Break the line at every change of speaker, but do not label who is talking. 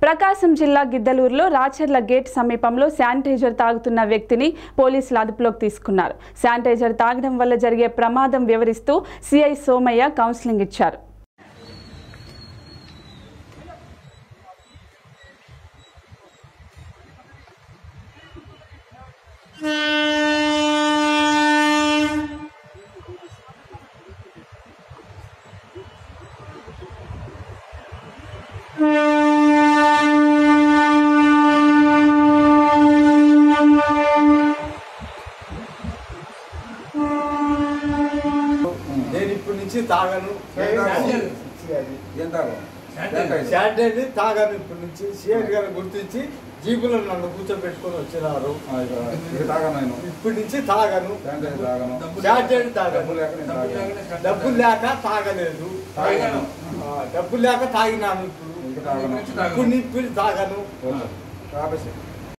ప్రకాశం జిల్లా గిద్దలూరులో రాచర్ల గేట్ సమీపంలో శానిటైజర్ తాగుతున్న వ్యక్తిని పోలీసులు అదుపులోకి తీసుకున్నారు శానిటైజర్ తాగడం వల్ల జరిగే ప్రమాదం వివరిస్తూ సిఐ సోమయ్య కౌన్సిలింగ్ ఇచ్చారు
నేను ఇప్పటి నుంచి తాగను
ఏం తాగు
శానిటైజర్ తాగను ఇప్పటి నుంచి సిఆర్ గారు గుర్తించి జీపులో నన్ను కూర్చోబెట్టుకొని వచ్చినారు
ఇది తాగను నేను
ఇప్పటి నుంచి తాగను
శానిటైజర్ తాగను
శానిటైజర్
డబ్బు
తాగను
లేక నేను తాగను.
డబ్బులు లేక తాగలేదు
తాగను.
ఆ, డబ్బులు లేక తాగినాను ఇప్పుడు
ఇంకా తాగను
ఇప్పుడు ఇప్పుడు తాగను
ఓకే. ఆపేసి